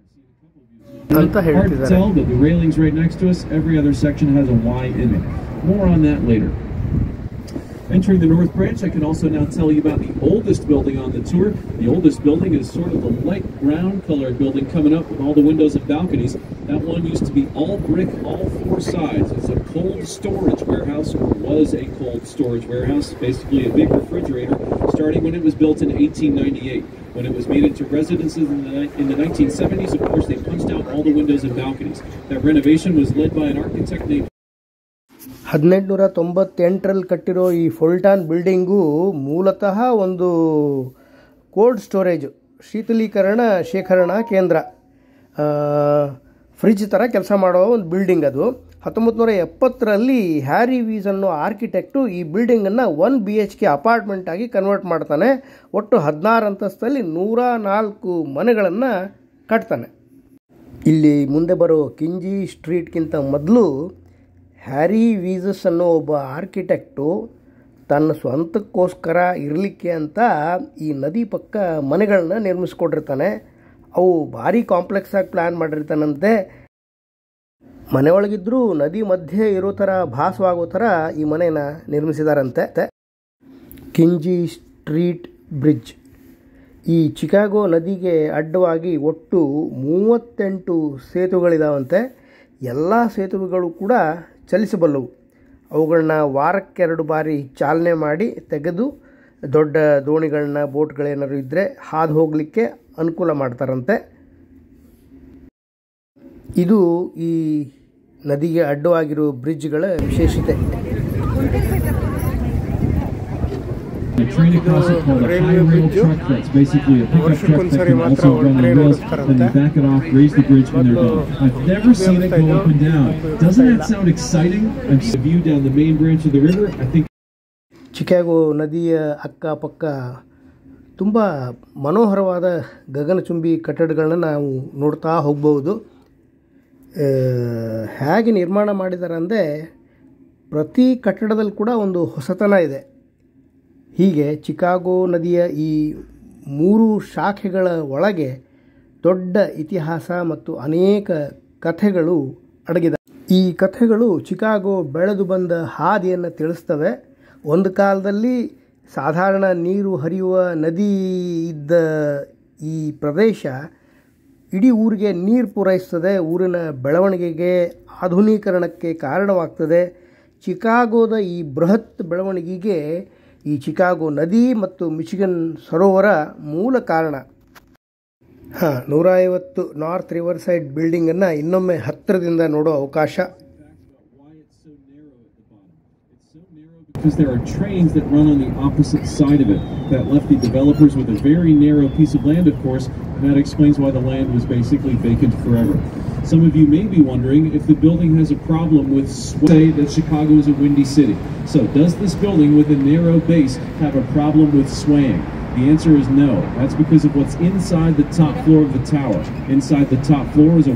ಅಂತ Hard to ಹೇಳ್ತಿದ್ದಾರೆ tell, but the railings right next to us, every other section has a Y in it. More on that later. Entering the North Branch, I can also now tell you about the oldest building on the tour. The oldest building is sort of the light brown colored building coming up with all the windows and balconies. That one used to be all brick, all four sides. It's a cold storage warehouse, or was a cold storage warehouse, basically a big refrigerator, starting when it was built in 1898. When it was made into residences in the, ni- in the 1970s, of course, they punched out all the windows and balconies. That renovation was led by an architect named ಹದಿನೆಂಟುನೂರ ತೊಂಬತ್ತೆಂಟರಲ್ಲಿ ಕಟ್ಟಿರೋ ಈ ಫುಲ್ಟಾನ್ ಬಿಲ್ಡಿಂಗು ಮೂಲತಃ ಒಂದು ಕೋಲ್ಡ್ ಸ್ಟೋರೇಜು ಶೀತಲೀಕರಣ ಶೇಖರಣಾ ಕೇಂದ್ರ ಆ, ಫ್ರಿಜ್ ಥರ ಕೆಲಸ ಮಾಡೋ ಒಂದು ಬಿಲ್ಡಿಂಗ್ ಅದು ಹತ್ತೊಂಬತ್ತು ನೂರ ಎಪ್ಪತ್ತರಲ್ಲಿ ಹ್ಯಾರಿ ವೀಸ್ ಅನ್ನೋ ಆರ್ಕಿಟೆಕ್ಟು ಈ ಬಿಲ್ಡಿಂಗನ್ನು one B H K apartment ಆಗಿ ಕನ್ವರ್ಟ್ ಮಾಡ್ತಾನೆ ಒಟ್ಟು ಹದಿನಾರು ಅಂತಸ್ತಲ್ಲಿ ನೂರ ನಾಲ್ಕು ಮನೆಗಳನ್ನು ಕಟ್ತಾನೆ ಇಲ್ಲಿ ಮುಂದೆ ಬರೋ ಕಿಂಜಿ ಸ್ಟ್ರೀಟ್ಗಿಂತ ಮೊದಲು ಹ್ಯಾರಿ ವೀಸಸ್ ಅನ್ನೋ ಒಬ್ಬ ಆರ್ಕಿಟೆಕ್ಟು ತನ್ನ ಸ್ವಂತಕ್ಕೋಸ್ಕರ ಇರಲಿಕ್ಕೆ ಅಂತ ಈ ನದಿ ಪಕ್ಕ ಮನೆಗಳನ್ನ ನಿರ್ಮಿಸ್ಕೊಟ್ಟಿರ್ತಾನೆ ಅವು ಭಾರಿ ಕಾಂಪ್ಲೆಕ್ಸ್ ಆಗಿ ಪ್ಲ್ಯಾನ್ ಮಾಡಿರ್ತಾನಂತೆ ಮನೆಯೊಳಗಿದ್ರೂ ನದಿ ಮಧ್ಯೆ ಇರೋ ಥರ ಭಾಸವಾಗೋ ಥರ ಈ ಮನೆನ ನಿರ್ಮಿಸಿದಾರಂತೆ ಕಿಂಜಿ ಸ್ಟ್ರೀಟ್ ಬ್ರಿಡ್ಜ್ ಈ ಚಿಕಾಗೋ ನದಿಗೆ ಅಡ್ಡವಾಗಿ ಒಟ್ಟು ಮೂವತ್ತೆಂಟು ಸೇತುವೆಗಳಿದಾವಂತೆ ಎಲ್ಲ ಸೇತುವೆಗಳು ಕೂಡ ಚಲಿಸಬಲ್ಲವು ಅವುಗಳನ್ನ ವಾರಕ್ಕೆರಡು ಬಾರಿ ಚಾಲನೆ ಮಾಡಿ ತೆಗೆದು ದೊಡ್ಡ ದೋಣಿಗಳನ್ನ ಬೋಟ್ಗಳೇನಾದ್ರು ಇದ್ದರೆ ಹಾದು ಹೋಗಲಿಕ್ಕೆ ಅನುಕೂಲ ಮಾಡ್ತಾರಂತೆ ಇದು ಈ ನದಿಗೆ ಅಡ್ಡವಾಗಿರೋ ಬ್ರಿಡ್ಜ್ಗಳ ವಿಶೇಷತೆ A train across it called a high Railway rail bridge. truck. That's basically a pickup truck that ವರ್ಷಕ್ಕೊಂದ್ಸರಿ can ಮಾತ್ರ also ಒಂದು run on train rails. ಓಡಿಸ್ತಾರಂತೆ. Then you back it off, raise the bridge when they're done. I've never seen it go up and down. Doesn't that sound exciting? And the view down the main branch of the river, I think Chicago ನದಿಯ ಅಕ್ಕಪಕ್ಕ ತುಂಬ ಮನೋಹರವಾದ ಗಗನಚುಂಬಿ ಕಟ್ಟಡಗಳನ್ನ ನಾವು ನೋಡ್ತಾ ಹೋಗ್ಬೋದು ಆ, ಹೇಗೆ ನಿರ್ಮಾಣ ಮಾಡಿದ್ದಾರೆ ಅಂದರೆ ಪ್ರತಿ ಕಟ್ಟಡದಲ್ಲಿ ಕೂಡ ಒಂದು ಹೊಸತನ ಇದೆ ಹೀಗೆ ಚಿಕಾಗೋ ನದಿಯ ಈ ಮೂರು ಶಾಖೆಗಳ ಒಳಗೆ ದೊಡ್ಡ ಇತಿಹಾಸ ಮತ್ತು ಅನೇಕ ಕಥೆಗಳು ಅಡಗಿದೆ ಈ ಕಥೆಗಳು ಚಿಕಾಗೋ ಬೆಳೆದು ಬಂದ ಹಾದಿಯನ್ನು ತಿಳಿಸ್ತವೆ ಒಂದು ಕಾಲದಲ್ಲಿ ಸಾಧಾರಣ ನೀರು ಹರಿಯುವ ನದಿ ಇದ್ದ ಈ ಪ್ರದೇಶ ಇಡೀ ಊರಿಗೆ ನೀರು ಪೂರೈಸ್ತದೆ ಊರಿನ ಬೆಳವಣಿಗೆಗೆ ಆಧುನೀಕರಣಕ್ಕೆ ಕಾರಣವಾಗ್ತದೆ ಚಿಕಾಗೋದ ಈ ಬೃಹತ್ ಬೆಳವಣಿಗೆಗೆ ಈ ಚಿಕಾಗೋ ನದಿ ಮತ್ತು ಮಿಚಿಗನ್ ಸರೋವರ ಮೂಲ ಕಾರಣ ಹಾಂ ನೂರ ಐವತ್ತು ನಾರ್ತ್ ರಿವರ್ ಸೈಡ್ ಬಿಲ್ಡಿಂಗನ್ನು ಇನ್ನೊಮ್ಮೆ ಹತ್ತಿರದಿಂದ ನೋಡೋ ಅವಕಾಶ why it's so narrow at the bottom. It's so narrow because there are trains that run on the opposite side of it. That left the developers with a very narrow piece of land, of course, and that explains why the land was basically vacant forever. Some of you may be wondering if the building has a problem with sway, say that Chicago is a windy city. So, does this building with a narrow base have a problem with swaying? The answer is no. That's because of what's inside the top floor of the tower. Inside the top floor is a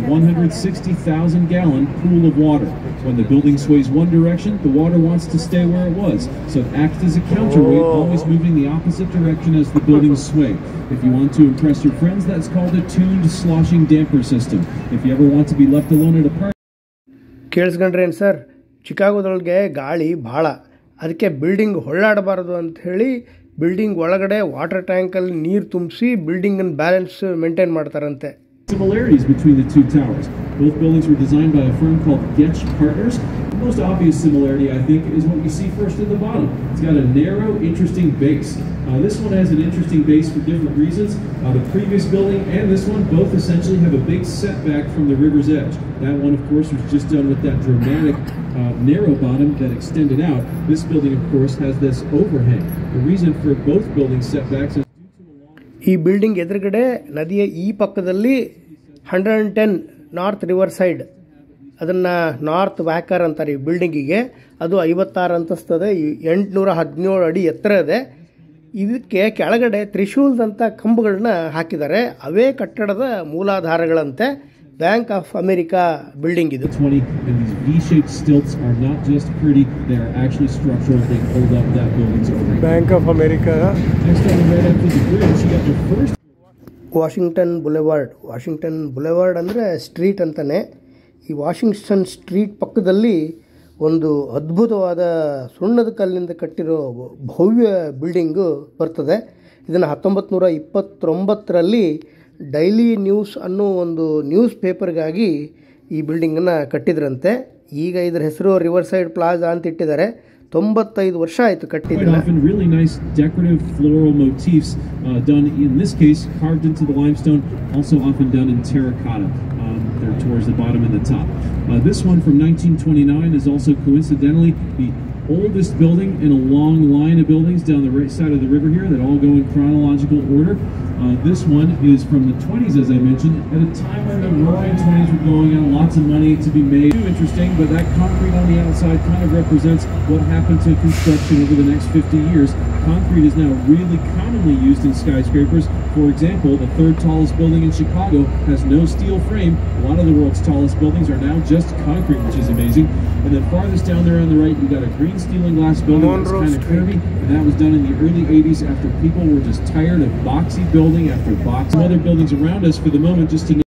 160,000 gallon pool of water. When the building sways one direction, the water wants to stay where it was. So it acts as a counterweight, always moving the opposite direction as the buildings sway. If you want to impress your friends, that's called a tuned sloshing damper system. If you ever want to be left alone at a party, ಕೇಳಿಸ್ಕೊಂಡ್ರೇನು ಸರ್ ಚಿಕಾಗೋದೊಳಗೆ ಗಾಳಿ ಭಾಳ ಅದಕ್ಕೆ ಬಿಲ್ಡಿಂಗ್ ಹೊಳ್ಳಾಡಬಾರ್ದು ಅಂಥೇಳಿ ಬಿಲ್ಡಿಂಗ್ ಒಳಗಡೆ ವಾಟರ್ ಟ್ಯಾಂಕಲ್ಲಿ ನೀರು ತುಂಬಿಸಿ ಬಿಲ್ಡಿಂಗನ್ನು ಬ್ಯಾಲೆನ್ಸ್ ಮೇಂಟೈನ್ ಮಾಡ್ತಾರಂತೆ similarities between the two towers. Both buildings were designed by a firm called Getch Partners. The most obvious similarity, I think, is what you see first at the bottom. It's got a narrow, interesting base. Uh, this one has an interesting base for different reasons. Uh, the previous building and this one both essentially have a big setback from the river's edge. That one, of course, was just done with that dramatic uh, narrow bottom that extended out. This building, of course, has this overhang. The reason for both building setbacks is ಈ ಬಿಲ್ಡಿಂಗ್ ಎದುರುಗಡೆ ನದಿಯ ಈ ಪಕ್ಕದಲ್ಲಿ hundred and ten North Riverside ಅದನ್ನು ನಾರ್ತ್ ವ್ಯಾಕರ್ ಅಂತಾರೆ ಈ ಬಿಲ್ಡಿಂಗಿಗೆ ಅದು ಐವತ್ತಾರು ಅಂತಸ್ತದೆ ಎಂಟುನೂರ ಹದಿನೇಳು ಅಡಿ ಎತ್ತರ ಇದೆ ಇದಕ್ಕೆ ಕೆಳಗಡೆ ತ್ರಿಶೂಲ್ದಂಥ ಕಂಬಗಳನ್ನ ಹಾಕಿದ್ದಾರೆ ಅವೇ ಕಟ್ಟಡದ ಮೂಲಾಧಾರಗಳಂತೆ ಬ್ಯಾಂಕ್ ಆಫ್ ಅಮೆರಿಕಾ ಬಿಲ್ಡಿಂಗ್ ಇದು 20, and these V-shaped stilts are not just pretty, they are actually structural. They hold up that building's overhang. Bank of America Next on the right after the bridge, you got the first Washington boulevard Washington boulevard ಅಂದರೆ ಸ್ಟ್ರೀಟ್ ಅಂತಲೇ ಈ ವಾಷಿಂಗ್ಟನ್ ಸ್ಟ್ರೀಟ್ ಪಕ್ಕದಲ್ಲಿ ಒಂದು ಅದ್ಭುತವಾದ ಸುಣ್ಣದ ಕಲ್ಲಿನಿಂದ ಕಟ್ಟಿರೋ ಭವ್ಯ ಬಿಲ್ಡಿಂಗು ಬರ್ತದೆ ಇದನ್ನು ಹತ್ತೊಂಬತ್ತು ನೂರ ಇಪ್ಪತ್ತೊಂಬತ್ತರಲ್ಲಿ ಡೈಲಿ ನ್ಯೂಸ್ ಅನ್ನೋ ಒಂದು ನ್ಯೂಸ್ ಪೇಪರ್ಗಾಗಿ ಈ ಬಿಲ್ಡಿಂಗನ್ನು ಕಟ್ಟಿದ್ರಂತೆ ಈಗ ಇದರ ಹೆಸರು ರಿವರ್ ಸೈಡ್ ಪ್ಲಾಜಾ ಅಂತ ಇಟ್ಟಿದ್ದಾರೆ ತೊಂಬತ್ತೈದು ವರ್ಷ ಆಯಿತು quite ಕಟ್ಟಿದ್ದನ್ನು often really nice decorative floral motifs uh, done, in this case, carved into the limestone, also often done in terracotta. Um, they're towards the bottom and the top. Uh, this one from 1929 is also coincidentally the oldest building in a long line of buildings down the right side of the river here that all go in chronological order. Uh, this one is from the 20s, as I mentioned, at a time when the roaring 20s were going on, lots of money to be made. Too interesting, but that concrete on the outside kind of represents what happened to construction over the next 50 years. Concrete is now really commonly used in skyscrapers. For example, the third tallest building in Chicago has no steel frame. A lot of the world's tallest buildings are now just concrete, which is amazing. And then farthest down there on the right, you got a green steel and glass building that's Monroe kind of Street. curvy, and that was done in the early 80s after people were just tired of boxy building after box. Some other buildings around us for the moment, just to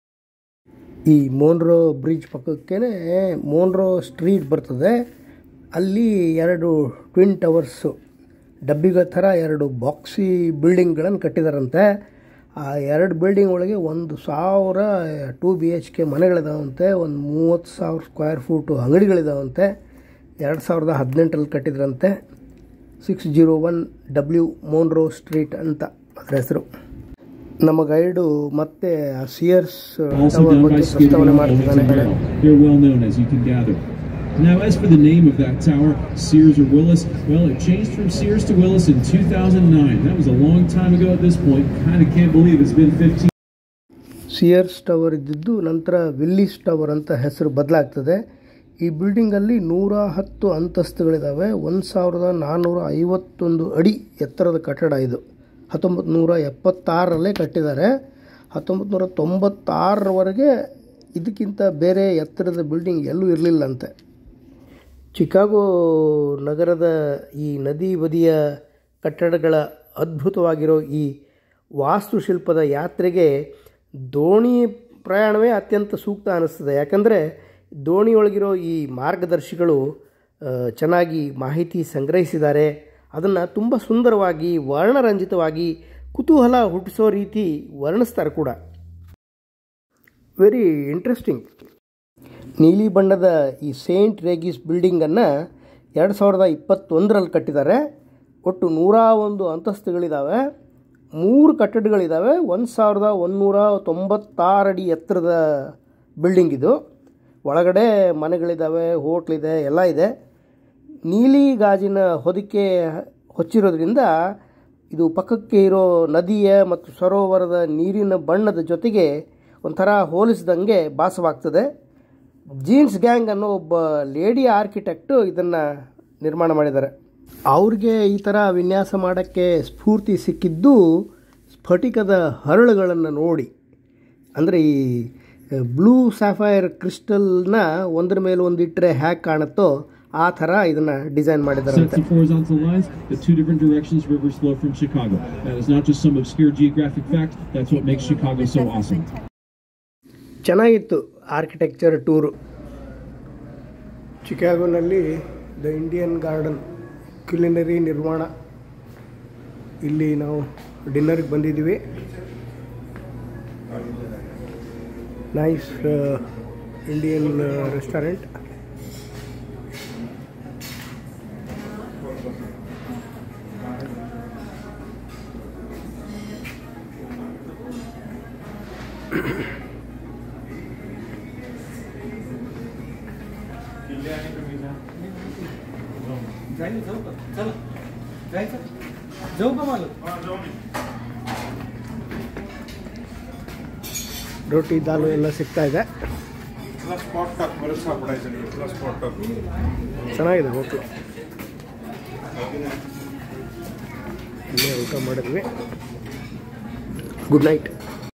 ಈ ಮೋನ್ರೋ ಬ್ರಿಡ್ಜ್ ಪಕ್ಕಕ್ಕೇ ಮೋನ್ರೋ ಸ್ಟ್ರೀಟ್ ಬರ್ತದೆ ಅಲ್ಲಿ ಎರಡು ಟ್ವಿನ್ ಟವರ್ಸು ಡಬ್ಬಿಗಳ ಥರ ಎರಡು ಬಾಕ್ಸಿ ಬಿಲ್ಡಿಂಗ್ಗಳನ್ನು ಕಟ್ಟಿದಾರಂತೆ ಆ ಎರಡು ಬಿಲ್ಡಿಂಗ್ ಒಳಗೆ ಒಂದು ಸಾವಿರ ಟೂ ಬಿ ಎಚ್ ಕೆ ಮನೆಗಳಿದಾವಂತೆ ಒಂದು ಮೂವತ್ತು ಸಾವಿರ ಸ್ಕ್ವೇರ್ ಫೂಟು ಅಂಗಡಿಗಳಿದಾವಂತೆ ಎರಡು ಸಾವಿರದ ಹದಿನೆಂಟರಲ್ಲಿ ಕಟ್ಟಿದ್ರಂತೆ six zero one W Monroe street ಅಂತ ಅದರ ಹೆಸರು ನಮ್ಮ ಗೈಡು ಮತ್ತೆ ಆ Sears also tower done by ಬಗ್ಗೆ Skid Row ಪ್ರಸ್ತಾವನೆ and ಮಾಡ್ತಿದ್ದಾನೆ Barrel. They're well known, as you can gather. Now, as for the name of that tower, Sears or Willis, well, it changed from Sears to Willis in 2009. That was a long time ago at this point. Kind of can't believe it's been 15 Sears tower ಇದ್ದಿದ್ದು ನಂತರ ವಿಲ್ಲಿಸ್ ಟವರ್ ಅಂತ ಹೆಸರು ಬದಲಾಗ್ತದೆ ಈ ಬಿಲ್ಡಿಂಗಲ್ಲಿ ನೂರ ಹತ್ತು ಅಂತಸ್ತುಗಳಿದ್ದಾವೆ ಒಂದು ಸಾವಿರದ ನಾನ್ನೂರ ಐವತ್ತೊಂದು ಅಡಿ ಎತ್ತರದ ಕಟ್ಟಡ ಇದು ಹತ್ತೊಂಬತ್ತು ನೂರ ಎಪ್ಪತ್ತಾರರಲ್ಲೇ ಕಟ್ಟಿದ್ದಾರೆ ಹತ್ತೊಂಬತ್ತು ನೂರ ತೊಂಬತ್ತಾರರವರೆಗೆ ಇದಕ್ಕಿಂತ ಬೇರೆ ಎತ್ತರದ ಬಿಲ್ಡಿಂಗ್ ಎಲ್ಲೂ ಇರಲಿಲ್ಲಂತೆ ಚಿಕಾಗೋ ನಗರದ ಈ ನದಿ ಬದಿಯ ಕಟ್ಟಡಗಳ ಅದ್ಭುತವಾಗಿರೋ ಈ ವಾಸ್ತುಶಿಲ್ಪದ ಯಾತ್ರೆಗೆ ದೋಣಿ ಪ್ರಯಾಣವೇ ಅತ್ಯಂತ ಸೂಕ್ತ ಅನ್ನಿಸ್ತದೆ ಯಾಕಂದರೆ ದೋಣಿಯೊಳಗಿರೋ ಈ ಮಾರ್ಗದರ್ಶಿಗಳು ಆ, ಚೆನ್ನಾಗಿ ಮಾಹಿತಿ ಸಂಗ್ರಹಿಸಿದ್ದಾರೆ ಅದನ್ನು ತುಂಬ ಸುಂದರವಾಗಿ ವರ್ಣರಂಜಿತವಾಗಿ ಕುತೂಹಲ ಹುಟ್ಟಿಸೋ ರೀತಿ ವರ್ಣಿಸ್ತಾರೆ ಕೂಡ ವೆರಿ ಇಂಟ್ರೆಸ್ಟಿಂಗ್ ನೀಲಿ ಬಣ್ಣದ ಈ ಸೇಂಟ್ ರೇಗಿಸ್ ಬಿಲ್ಡಿಂಗನ್ನು ಎರಡು ಸಾವಿರದ ಇಪ್ಪತ್ತೊಂದರಲ್ಲಿ ಕಟ್ಟಿದ್ದಾರೆ ಒಟ್ಟು ನೂರ ಒಂದು ಅಂತಸ್ತುಗಳಿದ್ದಾವೆ ಮೂರು ಕಟ್ಟಡಗಳಿದ್ದಾವೆ ಒಂದು ಸಾವಿರದ ಒಂದುನೂರ ತೊಂಬತ್ತಾರು ಅಡಿ ಎತ್ತರದ ಬಿಲ್ಡಿಂಗ್ ಇದು ಒಳಗಡೆ ಮನೆಗಳಿದ್ದಾವೆ ಹೋಟ್ಲಿದೆ ಎಲ್ಲ ಇದೆ ನೀಲಿ ಗಾಜಿನ ಹೊದಿಕೆ ಹೊಚ್ಚಿರೋದ್ರಿಂದ ಇದು ಪಕ್ಕಕ್ಕೆ ಇರೋ ನದಿಯ ಮತ್ತು ಸರೋವರದ ನೀರಿನ ಬಣ್ಣದ ಜೊತೆಗೆ ಒಂಥರ ಹೋಲಿಸಿದಂಗೆ ಭಾಸವಾಗ್ತದೆ ಜೀನ್ಸ್ ಗ್ಯಾಂಗ್ ಅನ್ನೋ ಒಬ್ಬ ಲೇಡಿ ಆರ್ಕಿಟೆಕ್ಟು ಇದನ್ನು ನಿರ್ಮಾಣ ಮಾಡಿದ್ದಾರೆ ಅವ್ರಿಗೆ ಈ ಥರ ವಿನ್ಯಾಸ ಮಾಡೋಕ್ಕೆ ಸ್ಫೂರ್ತಿ ಸಿಕ್ಕಿದ್ದು ಸ್ಫಟಿಕದ ಹರಳುಗಳನ್ನು ನೋಡಿ ಅಂದರೆ ಈ ಬ್ಲೂ ಸ್ಯಾಫೈರ್ ಕ್ರಿಸ್ಟಲ್ನ ಒಂದರ ಮೇಲೆ ಒಂದು ಇಟ್ಟರೆ ಹ್ಯಾಕ್ ಕಾಣುತ್ತೋ ಆ ಥರ ಇದನ್ನು ಡಿಸೈನ್ ಮಾಡಿದಾರಂತೆ Sets of horizontal lines, the two different directions rivers flow from Chicago. That is not just some obscure geographic fact, that's what makes Chicago so awesome. ಚೆನ್ನಾಗಿತ್ತು ಆರ್ಕಿಟೆಕ್ಚರ್ ಟೂರು ಚಿಕಾಗೋನಲ್ಲಿ ದ ಇಂಡಿಯನ್ ಗಾರ್ಡನ್ ಕ್ಯುಲಿನರಿ ನಿರ್ಮಾಣ ಇಲ್ಲಿ ನಾವು ಡಿನ್ನರ್ಗೆ ಬಂದಿದ್ದೀವಿ ನೈಸ್ ಇಂಡಿಯನ್ ರೆಸ್ಟೋರೆಂಟ್ ರೋಟಿ ದಾಲು ಎಲ್ಲ ಸಿಗ್ತಾ ಇದೆ ಚೆನ್ನಾಗಿದೆ ಹೋಟ್ಲು ಇಲ್ಲೇ ಊಟ ಮಾಡಿದ್ವಿ ಗುಡ್ ನೈಟ್